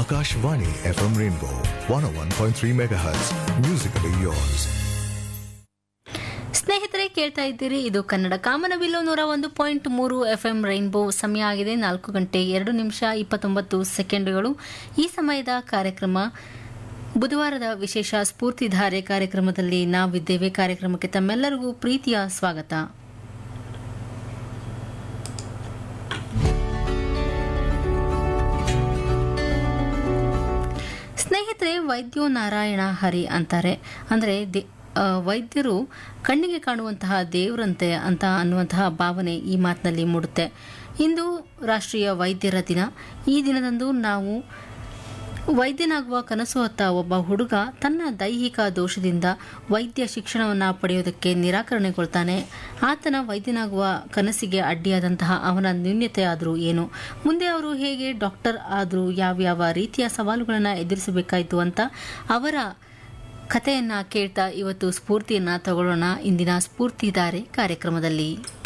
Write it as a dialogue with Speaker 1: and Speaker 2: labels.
Speaker 1: Akashvani FM Rainbow 101.3 MHz. Musically yours.
Speaker 2: ಸ್ನೇಹಿತರೆ ಕೇಳ್ತಾ ಇದ್ದೀರಿ ಇದು ಕನ್ನಡ ಕಾಮನಬಿಲ್ಲು ನೂರ ಒಂದು ಪಾಯಿಂಟ್ ಮೂರು ಎಫ್ ಎಂ ರೈನ್ಬೋ ಸಮಯ ಆಗಿದೆ ನಾಲ್ಕು ಗಂಟೆ ಎರಡು ನಿಮಿಷ ಇಪ್ಪತ್ತೊಂಬತ್ತು ಸೆಕೆಂಡುಗಳು ಈ ಸಮಯದ ಕಾರ್ಯಕ್ರಮ ಬುಧವಾರದ ವಿಶೇಷ ಸ್ಫೂರ್ತಿಧಾರೆ ಕಾರ್ಯಕ್ರಮದಲ್ಲಿ ನಾವಿದ್ದೇವೆ ಕಾರ್ಯಕ್ರಮಕ್ಕೆ ತಮ್ಮೆಲ್ಲರಿಗೂ ಪ್ರೀತಿಯ ಸ್ವಾಗತ ಸ್ನೇಹಿತರೆ ವೈದ್ಯೋ ನಾರಾಯಣ ಹರಿ ಅಂತಾರೆ ಅಂದರೆ ದೇ- ಆ, ವೈದ್ಯರು ಕಣ್ಣಿಗೆ ಕಾಣುವಂತಹ ದೇವರಂತೆ ಅಂತ ಅನ್ನುವಂತಹ ಭಾವನೆ ಈ ಮಾತಿನಲ್ಲಿ ಮೂಡುತ್ತೆ ಇಂದು ರಾಷ್ಟ್ರೀಯ ವೈದ್ಯರ ದಿನ ಈ ದಿನದಂದು ನಾವು ವೈದ್ಯನಾಗುವ ಕನಸು ಹೊತ್ತ ಒಬ್ಬ ಹುಡುಗ ತನ್ನ ದೈಹಿಕ ದೋಷದಿಂದ ವೈದ್ಯ ಶಿಕ್ಷಣವನ್ನು ಪಡೆಯೋದಕ್ಕೆ ನಿರಾಕರಣೆಗೊಳ್ತಾನೆ ಆತನ ವೈದ್ಯನಾಗುವ ಕನಸಿಗೆ ಅಡ್ಡಿಯಾದಂತಹ ಅವನ ನ್ಯೂನ್ಯತೆ ಆದರೂ ಏನು ಮುಂದೆ ಅವರು ಹೇಗೆ ಡಾಕ್ಟರ್ ಆದರೂ ಯಾವ್ಯಾವ ರೀತಿಯ ಸವಾಲುಗಳನ್ನು ಎದುರಿಸಬೇಕಾಯಿತು ಅಂತ ಅವರ ಕಥೆಯನ್ನ ಕೇಳ್ತಾ ಇವತ್ತು ಸ್ಫೂರ್ತಿಯನ್ನ ತಗೊಳ್ಳೋಣ ಇಂದಿನ ಸ್ಫೂರ್ತಿದಾರೆ ಕಾರ್ಯಕ್ರಮದಲ್ಲಿ